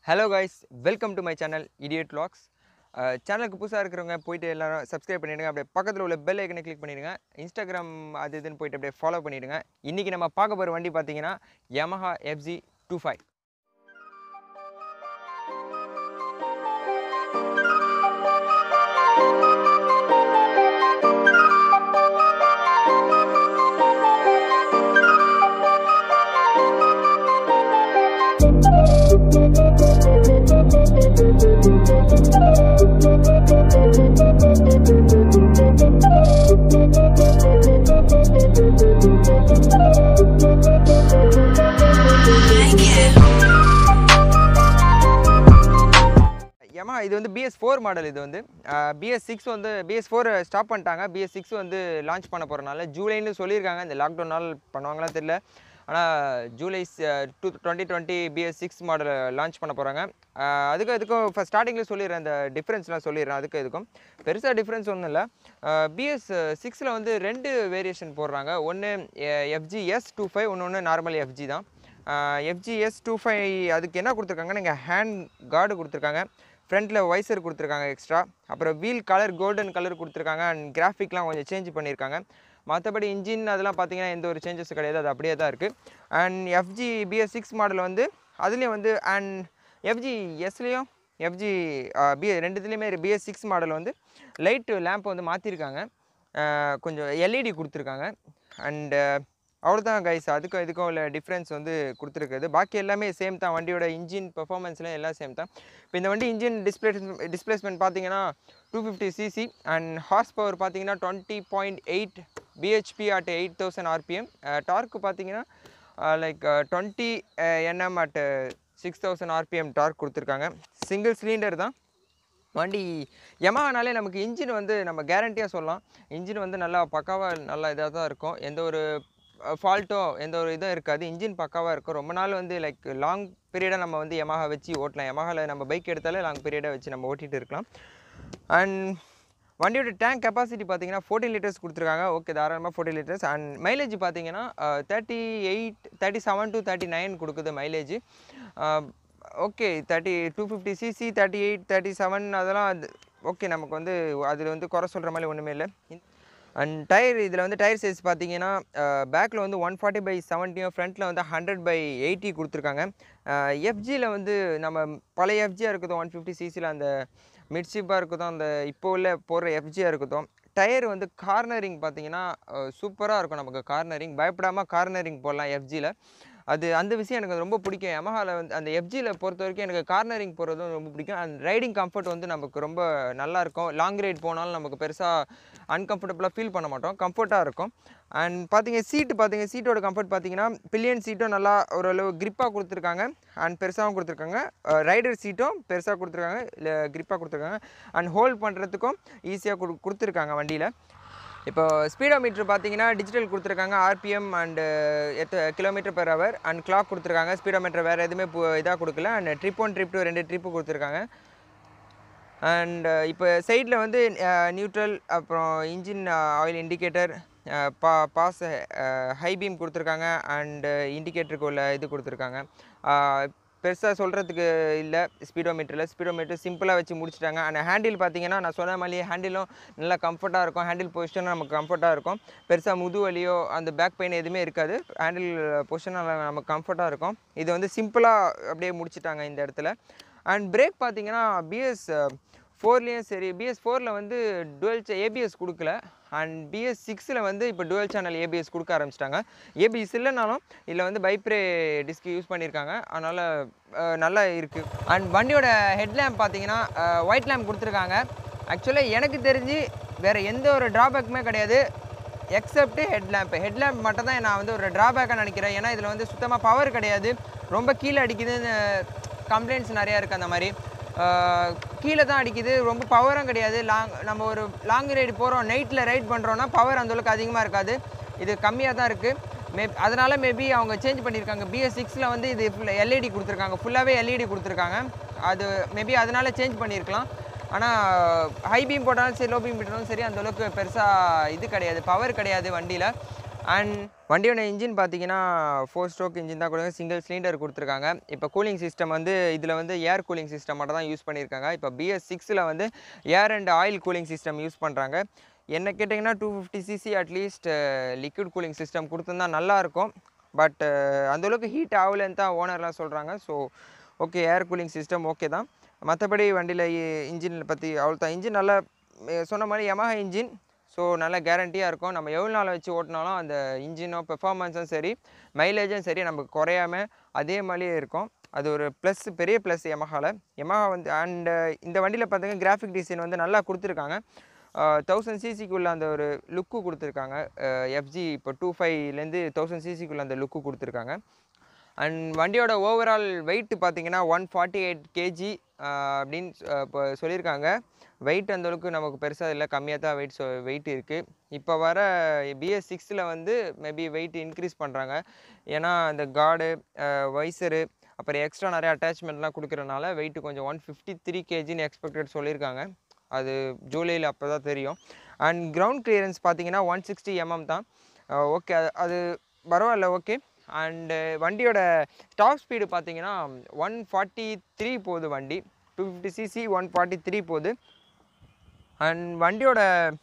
hello guys welcome to my channel idiot vlogs சேனலுக்கு புதுசாக இருக்கிறவங்க போயிட்டு எல்லாரும் சப்ஸ்கிரைப் பண்ணிடுங்க அப்படியே பக்கத்தில் உள்ள பெல் ஐக்கனை கிளிக் பண்ணிடுங்க இன்ஸ்டாகிராம் அது இதுன்னு போயிட்டு அப்படியே ஃபாலோ பண்ணிடுங்க இன்றைக்கி நம்ம பார்க்க போகிற வண்டி பார்த்தீங்கன்னா Yamaha FZ two five Yamaha இது வந்து பிஎஸ் ஃபோர் மாடல் இது வந்து பிஎஸ் சிக்ஸ் வந்து பிஎஸ் ஃபோர் ஸ்டாப் பண்ணிட்டாங்க பிஎஸ் சிக்ஸ் வந்து லான்ச் பண்ண போகிறனால ஜூலைன்னு சொல்லியிருக்காங்க இந்த லாக்டவுனால் பண்ணுவாங்களா தெரியல ஆனால் July two twenty twenty BS six model launch பண்ண போகிறாங்க அதுக்கும் இதுக்கும் ஃபஸ்ட் ஸ்டார்டிங்கில் சொல்லிடுறேன் அந்த டிஃப்ரென்ஸ்லாம் சொல்லிடுறேன் அதுக்கு இதுக்கும் பெருசாக டிஃப்ரென்ஸ் ஒன்றும் இல்லை பிஎஸ் சிக்ஸில் வந்து ரெண்டு வேரியேஷன் போடுறாங்க ஒன்று எஃப்ஜி எஸ் டூ ஃபைவ் ஒன்று ஒன்று நார்மல் எஃப்ஜி தான் எஃப்ஜிஎஸ் டூ ஃபைவ் அதுக்கு என்ன கொடுத்துருக்காங்கன்னா இங்கே ஹேண்ட் கார்டு கொடுத்துருக்காங்க ஃப்ரண்ட்டில் வைசர் கொடுத்துருக்காங்க எக்ஸ்ட்ரா அப்புறம் வீல் கலர் கோல்டன் கலர் கொடுத்துருக்காங்க அண்ட் கிராஃபிக்லாம் கொஞ்சம் சேஞ்ச் பண்ணியிருக்காங்க மற்றபடி இன்ஜின் அதெல்லாம் பார்த்தீங்கன்னா எந்த ஒரு சேஞ்சஸும் கிடையாது அது அப்படியே தான் இருக்குது and FG BS six model வந்து அதுலேயும் வந்து அண்ட் எஃப்ஜி எஸ்லேயும் எஃப்ஜி பி ரெண்டுத்துலேயுமே பிஎஸ் சிக்ஸ் மாடல் வந்து லைட்டு லேம்ப் வந்து மாற்றிருக்காங்க கொஞ்சம் எல்இடி கொடுத்துருக்காங்க அண்டு அவ்வளோதான் கைஸ் அதுக்கும் இதுக்கும் உள்ள டிஃப்ரென்ஸ் வந்து கொடுத்துருக்குது பாக்கி எல்லாமே சேம் தான் வண்டியோட இன்ஜின் பெர்ஃபார்மன்ஸ்லாம் எல்லாம் சேம் தான் இப்போ இந்த வண்டி இன்ஜின் டிஸ்பிளே டிஸ்பிளேஸ்மெண்ட் பார்த்தீங்கன்னா two fifty CC and horse power பார்த்தீங்கன்னா twenty point eight BHP at eight thousand RPM torque பார்த்தீங்கன்னா like twenty NM at six thousand RPM torque கொடுத்துருக்காங்க சிங்கிள் சிலிண்டர் தான் வண்டி யமானாலே நமக்கு இன்ஜின் வந்து நம்ம கேரண்டியாக சொல்லலாம் இன்ஜின் வந்து நல்லா பக்காவாக நல்லா இதாக தான் இருக்கும் எந்த ஒரு ஃபால்ட்டோ எந்த ஒரு இதுவும் இருக்காது இன்ஜின் பக்காவாக இருக்கும் ரொம்ப நாள் வந்து லைக் லாங் பீரியடாக நம்ம வந்து யமாஹா வச்சு ஓட்டலாம் யமாஹாவில் நம்ம பைக் எடுத்தாலே லாங் பீரியடாக வச்சு நம்ம ஓட்டிகிட்டு இருக்கலாம் அண்ட் வண்டியோட டேங்க் கெப்பாசிட்டி பார்த்தீங்கன்னா ஃபோர்டீன் லிட்டர்ஸ் கொடுத்துருக்காங்க ஓகே தாராளமாக ஃபோர்டீன் லிட்டர்ஸ் அண்ட் மைலேஜ் பார்த்தீங்கன்னா thirty eight thirty seven to thirty nine கொடுக்குது mileage okay thirty two fifty CC thirty eight thirty seven அதெல்லாம் அது ஓகே நமக்கு வந்து அதில் வந்து குறை சொல்கிற மாதிரி ஒன்றுமே இல்லை அண்ட் டயர் இதில் வந்து டயர் சைஸ் பார்த்தீங்கன்னா பேக்கில் வந்து ஒன் ஃபார்ட்டி பை செவன்ட்டியும் ஃப்ரண்ட்டில் வந்து ஹண்ட்ரட் பை எயிட்டி கொடுத்துருக்காங்க எஃப்ஜியில் வந்து நம்ம பழைய எஃப்ஜியாக இருக்கட்டும் ஒன் ஃபிஃப்டி சிசியில் அந்த மிட்ஷிப்பாக இருக்கட்டும் அந்த இப்போ உள்ள போடுற எஃப்ஜியாக இருக்கட்டும் டயர் வந்து கார்னரிங் பார்த்தீங்கன்னா சூப்பராக இருக்கும் நமக்கு கார்னரிங் பயப்படாமல் கார்னரிங் போடலாம் எஃப்ஜியில் அது அந்த விஷயம் எனக்கு ரொம்ப பிடிக்கும் யமஹாவில் வந்து அந்த எஃப்ஜியில் பொறுத்த வரைக்கும் எனக்கு கார்னரிங் போகிறதும் ரொம்ப பிடிக்கும் அந்த ரைடிங் கம்ஃபர்ட் வந்து நமக்கு ரொம்ப நல்லா இருக்கும் லாங் ரைட் போனாலும் நமக்கு பெருசாக அன்கம்ஃபர்டபுளாக ஃபீல் பண்ண மாட்டோம் கம்ஃபர்ட்டாக இருக்கும் அண்ட் பார்த்தீங்க சீட்டு பார்த்தீங்க சீட்டோட கம்ஃபர்ட் பார்த்தீங்கன்னா பில்லியன் சீட்டும் நல்லா ஓரளவு கிரிப்பாக கொடுத்துருக்காங்க அண்ட் பெருசாகவும் கொடுத்துருக்காங்க ரைடர் சீட்டும் பெருசாக கொடுத்துருக்காங்க இல்லை கிரிப்பாக கொடுத்துருக்காங்க அண்ட் ஹோல்ட் பண்ணுறதுக்கும் ஈஸியாக கொடு கொடுத்துருக்காங்க வண்டியில் இப்போ ஸ்பீடோ மீட்ரு பார்த்தீங்கன்னா டிஜிட்டல் கொடுத்துருக்காங்க ஆர்பிஎம் அண்டு எத்த kilometre per hour and clock கொடுத்துருக்காங்க ஸ்பீடோ மீட்டர் வேறு எதுவுமே இதாக கொடுக்கல and trip one trip two ரெண்டு ட்ரிப்பு கொடுத்துருக்காங்க அண்ட் இப்போ சைடில் வந்து நியூட்ரல் அப்புறம் இன்ஜின் ஆயில் இண்டிகேட்டர் பா பாஸ் ஹை பீம் கொடுத்துருக்காங்க அண்டு இண்டிகேட்டருக்கு உள்ள இது கொடுத்துருக்காங்க பெருசாக சொல்கிறதுக்கு இல்லை ஸ்பீடோ மீட்டரில் ஸ்பீடோ மீட்டர் சிம்பிளாக வச்சு முடிச்சிட்டாங்க அண்ட் ஹேண்டில் பார்த்தீங்கன்னா நான் சொன்ன மாதிரி ஹேண்டிலும் நல்லா கம்ஃபர்ட்டாக இருக்கும் ஹேண்டில் பொசிஷனும் நமக்கு கம்ஃபர்ட்டாக இருக்கும் பெருசாக முது வலியோ அந்த பேக் பெயின் எதுவுமே இருக்காது ஹேண்டில் பொசிஷன் நமக்கு கம்ஃபர்ட்டாக இருக்கும் இது வந்து சிம்பிளாக அப்படியே முடிச்சிட்டாங்க இந்த இடத்துல அண்ட் பிரேக் பார்த்தீங்கன்னா பிஎஸ் ஃபோர்லேயும் சரி பிஎஸ் ஃபோரில் வந்து டுவெல் ஏபிஎஸ் கொடுக்கல அண்ட் பிஎஸ் சிக்ஸில் வந்து இப்போ டுவெல் சேனல் ஏபிஎஸ் கொடுக்க ஆரம்பிச்சிட்டாங்க ஏபிஎஸ் இல்லைனாலும் இதில் வந்து பைப்ரே டிஸ்க் யூஸ் பண்ணியிருக்காங்க அதனால் நல்லா இருக்குது அண்ட் வண்டியோட ஹெட்லேம்ப் பார்த்தீங்கன்னா ஒயிட் லேம்ப் கொடுத்துருக்காங்க ஆக்சுவலாக எனக்கு தெரிஞ்சு வேறு எந்த ஒரு ட்ராபேக்குமே கிடையாது except head lamp head lamp மட்டும் தான் நான் வந்து ஒரு ட்ராபேக்காக நினைக்கிறேன் ஏன்னா இதில் வந்து சுத்தமாக பவர் கிடையாது ரொம்ப கீழே அடிக்குதுன்னு கம்ப்ளைண்ட்ஸ் நிறையா இருக்குது அந்த மாதிரி கீழே தான் அடிக்குது ரொம்ப பவரும் கிடையாது லாங் நம்ம ஒரு லாங் ரைடு போகிறோம் நைட்டில் ரைட் பண்ணுறோன்னா பவர் அந்தளவுக்கு அதிகமாக இருக்காது இது கம்மியாக தான் இருக்குது மே அதனால் மேபி அவங்க சேஞ்ச் பண்ணியிருக்காங்க பிஎஸ் சிக்ஸில் வந்து இது ஃபுல் எல்இடி கொடுத்துருக்காங்க ஃபுல்லாகவே எல்இடி கொடுத்துருக்காங்க அது மேபி அதனால் சேஞ்ச் பண்ணியிருக்கலாம் ஆனால் ஹை பீம் போட்டாலும் சரி லோ பீம் போட்டாலும் சரி அந்தளவுக்கு பெருசாக இது கிடையாது பவர் கிடையாது வண்டியில் அண்ட் வண்டியோட இன்ஜின் பார்த்தீங்கன்னா ஃபோர் ஸ்ட்ரோக் இன்ஜின் தான் கொடுங்க சிங்கிள் சிலிண்டர் கொடுத்துருக்காங்க இப்போ கூலிங் சிஸ்டம் வந்து இதில் வந்து ஏர் கூலிங் சிஸ்டம் மட்டும் தான் யூஸ் பண்ணியிருக்காங்க இப்போ பிஎஸ் சிக்ஸில் வந்து air and oil cooling system use பண்ணுறாங்க என்ன கேட்டிங்கன்னா two fifty CC at least liquid cooling system கொடுத்துருந்தா நல்லாயிருக்கும் பட் அந்தளவுக்கு ஹீட் ஆகலன்னு தான் ஓனர்லாம் சொல்கிறாங்க so okay air cooling system okay தான் மற்றபடி வண்டியில் இன்ஜின் பற்றி அவ்வளோ தான் இன்ஜின் நல்லா அஹ் சொன்ன மாதிரி Yamaha இன்ஜின் ஸோ நல்ல கேரண்டியாக இருக்கும் நம்ம எவ்வளோ நாள் வச்சு ஓட்டினாலும் அந்த இன்ஜினோ பெர்ஃபார்மன்ஸும் சரி மைலேஜும் சரி நமக்கு குறையாம அதே மாதிரியே இருக்கும் அது ஒரு ப்ளஸ் பெரிய ப்ளஸ் Yamahaவில் Yamaha வந்து அண்டு இந்த வண்டியில் பார்த்தீங்கன்னா கிராஃபிக் டிசைன் வந்து நல்லா கொடுத்துருக்காங்க தௌசண்ட் சிசிக்குள்ளே அந்த ஒரு லுக்கு கொடுத்துருக்காங்க எஃப்ஜி இப்போ டூ ஃபைவ்லேருந்து தௌசண்ட் சிசிக்குள்ளே அந்த லுக்கு கொடுத்துருக்காங்க அண்ட் வண்டியோட ஓவரால் வெயிட் பார்த்தீங்கன்னா ஒன் ஃபார்ட்டி எயிட் கேஜி அப்படின்னு சொ- இப்போ சொல்லியிருக்காங்க வெயிட் அந்தளவுக்கு நமக்கு பெருசாக இல்லை கம்மியாக தான் வெயிட் வெயிட் இருக்குது இப்போ வர பிஎஸ் சிக்ஸில் வந்து மேபி வெயிட் இன்க்ரீஸ் பண்ணுறாங்க ஏன்னா அந்த கார்டு வைசரு அப்புறம் எக்ஸ்ட்ரா நிறைய அட்டாச்மெண்ட்லாம் கொடுக்குறனால வெயிட் கொஞ்சம் ஒன் ஃபிஃப்டி த்ரீ கேஜின்னு எக்ஸ்பெக்டட் சொல்லியிருக்காங்க அது ஜூலையில் அப்போ தான் தெரியும் அண்ட் கிரவுண்ட் கிளியரன்ஸ் பார்த்தீங்கன்னா ஒன் சிக்ஸ்டி எம்எம் தான் ஓகே அது பரவாயில்ல ஓகே அண்டு வண்டியோட டாப் ஸ்பீடு பார்த்தீங்கன்னா ஒன் ஃபார்ட்டி த்ரீ போகுது வண்டி two fifty CC one forty three போகுது அண்ட் வண்டியோட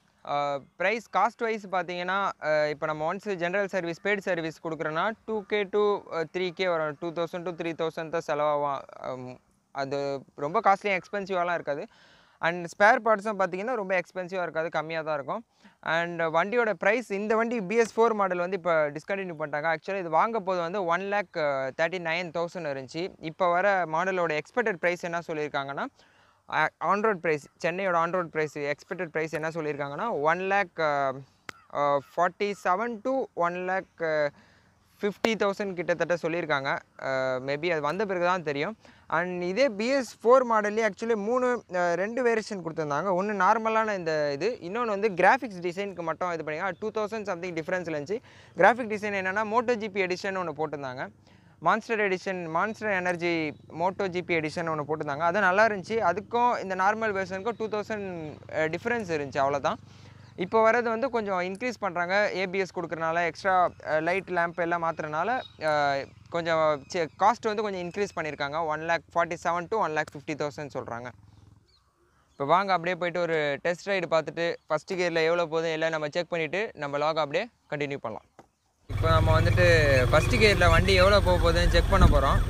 ப்ரைஸ் காஸ்ட் வைஸ் பார்த்தீங்கன்னா இப்போ நம்ம once general service paid service கொடுக்குறோன்னா two K to three K வரும் two thousand to three thousand தான் செலவாகும் அம், அது ரொம்ப காஸ்ட்லியாக எக்ஸ்பென்சிவாலாம் இருக்காது அண்ட் ஸ்பேர் பார்ட்ஸும் பார்த்தீங்கன்னா ரொம்ப எக்ஸ்பென்சிவாக இருக்காது கம்மியாக தான் இருக்கும் அண்ட் வண்டியோட ப்ரைஸ் இந்த வண்டி பிஎஸ் ஃபோர் மாடல் வந்து இப்போ டிஸ்கண்டினியூ பண்ணிட்டாங்க ஆக்சுவலாக இது வாங்க போது வந்து one lakh thirty nine thousand இருந்துச்சு இப்போ வர மாடலோட எக்ஸ்பெக்டட் ப்ரைஸ் என்ன சொல்லியிருக்காங்கன்னா ஆன்ரோட் ப்ரைஸ் சென்னையோட ஆன்ரோட் ப்ரைஸ் எக்ஸ்பெக்டட் ப்ரைஸ் என்ன சொல்லியிருக்காங்கன்னா one lakh forty seven to one lakh fifty thousand கிட்டத்தட்ட சொல்லியிருக்காங்க மேபி அது வந்த பிறகு தான் தெரியும் அண்ட் இதே பிஎஸ் ஃபோர் மாடல்லே ஆக்சுவலி மூணு அஹ், ரெண்டு வேரியேஷன் கொடுத்துருந்தாங்க ஒன்று நார்மலான இந்த இது இன்னொன்று வந்து கிராஃபிக்ஸ் டிசைனுக்கு மட்டும் இது பண்ணிங்க டூ தௌசண்ட் சம்திங் டிஃப்ரென்ஸ் இருந்துச்சு கிராஃபிக் டிசைன் என்னென்னா மோட்டோ ஜிபி எடிஷன் ஒன்று போட்டிருந்தாங்க monster edition monster energy moto GP edition ஒன்று போட்டிருந்தாங்க அது நல்லா இருந்துச்சு அதுக்கும் இந்த நார்மல் வெர்ஷனுக்கும் டூ தௌசண்ட் டிஃப்ரென்ஸ் இருந்துச்சு அவ்வளோதான் இப்போ வர்றது வந்து கொஞ்சம் இன்க்ரீஸ் பண்ணுறாங்க ஏபிஎஸ் கொடுக்குறனால எக்ஸ்ட்ரா லைட் லேம்ப் எல்லாம் மாற்றுறனால கொஞ்சம் காஸ்ட் வந்து கொஞ்சம் இன்க்ரீஸ் பண்ணியிருக்காங்க one lakh forty seven to one lakh fifty thousand சொல்கிறாங்க இப்போ வாங்க அப்படியே போயிட்டு ஒரு டெஸ்ட் ரைடு பார்த்துட்டு ஃபஸ்ட்டு கியரில் எவ்வளோ போதும் எல்லாம் நம்ம செக் பண்ணிவிட்டு நம்ம லாக் அப்படியே கண்டினியூ பண்ணலாம் இப்போ நம்ம வந்துட்டு ஃபஸ்ட்டு கியரில் வண்டி எவ்வளோ போக போகுதுன்னு செக் பண்ண போகிறோம்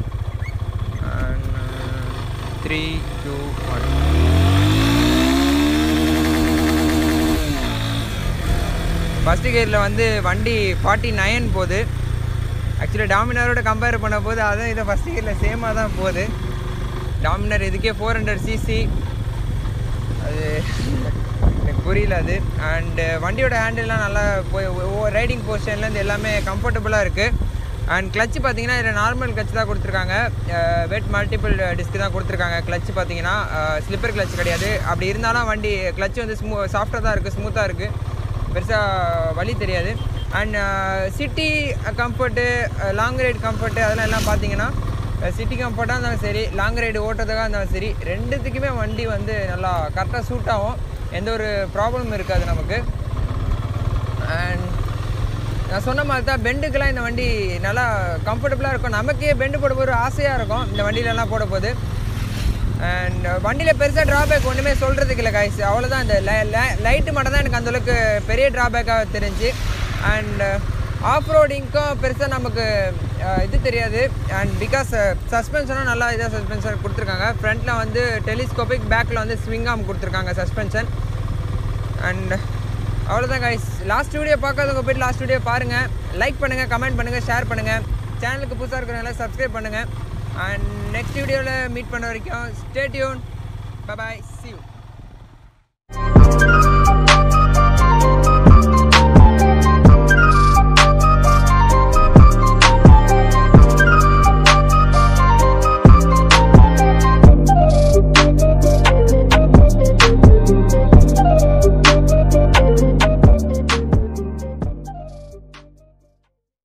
த்ரீ டூ ஒன் ஃபஸ்ட்டு கியரில் வந்து வண்டி ஃபார்ட்டி நைன் போகுது ஆக்சுவலி டாமினாரோட கம்பேர் பண்ண போது அதுவும் இதை ஃபஸ்ட் கியரில் சேமாக தான் போகுது டாமினர் இதுக்கே ஃபோர் ஹண்ட்ரட் சிசி அது எனக்கு புரியல அது அண்டு வண்டியோட ஹேண்டில்லாம் நல்லா போய் ரைடிங் பொசிஷன்லேருந்து எல்லாமே கம்ஃபர்டபுளாக இருக்குது அண்ட் கிளச்சு பார்த்தீங்கன்னா இதில் நார்மல் கிளச் தான் கொடுத்துருக்காங்க வெட் மல்டிபிள் டிஸ்க் தான் கொடுத்துருக்காங்க கிளச் பார்த்தீங்கன்னா ஸ்லிப்பர் கிளச் கிடையாது அப்படி இருந்தாலும் வண்டி கிளச் வந்து ஸ்மூ சாஃப்டாக தான் இருக்குது ஸ்மூத்தாக இருக்குது பெருசாக வழி தெரியாது and city comfort long ride comfort அதெல்லாம் எல்லாம் பார்த்தீங்கன்னா சிட்டி கம்ஃபர்ட்டாக இருந்தாலும் சரி லாங் ரைடு ஓட்டுறதுக்காக இருந்தாலும் சரி ரெண்டுத்துக்குமே வண்டி வந்து நல்லா கரெக்டாக சூட் ஆகும் எந்த ஒரு ப்ராப்ளமும் இருக்காது நமக்கு அண்ட் நான் சொன்ன மாதிரி தான் பெண்டுக்கெல்லாம் இந்த வண்டி நல்லா கம்ஃபர்டபுளாக இருக்கும் நமக்கே பெண்டு போட போது ஆசையாக இருக்கும் இந்த வண்டியிலலாம் போட போது அண்ட் வண்டியில் பெருசாக ட்ராபேக் ஒன்றுமே சொல்கிறதுக்கு இல்லை காய்ஸ் அவ்வளோதான் இந்த லைட்டு மட்டும் தான் எனக்கு அந்தளவுக்கு பெரிய ட்ராபேக்காக தெரிஞ்சு அண்ட் ஆஃப் ரோடிங்க்கும் பெருசாக நமக்கு அஹ், இது தெரியாது அண்ட் பிகாஸ் சஸ்பென்ஷனும் நல்லா இதாக சஸ்பென்ஷன் கொடுத்துருக்காங்க ஃப்ரண்ட்டில் வந்து டெலிஸ்கோபிக் பேக்கில் வந்து ஸ்விங் ஆம் கொடுத்துருக்காங்க சஸ்பென்ஷன் அண்ட் அவ்வளோதான் கைஸ் லாஸ்ட் வீடியோ பார்க்காதவங்க போய்ட்டு லாஸ்ட் வீடியோ பாருங்கள் லைக் பண்ணுங்கள் கமெண்ட் பண்ணுங்கள் ஷேர் பண்ணுங்கள் சேனலுக்கு புதுசாக இருக்கிறவங்க சப்ஸ்கிரைப் பண்ணுங்கள் அண்ட் நெக்ஸ்ட் வீடியோவில் மீட் பண்ண வரைக்கும் stay tune bye bye see you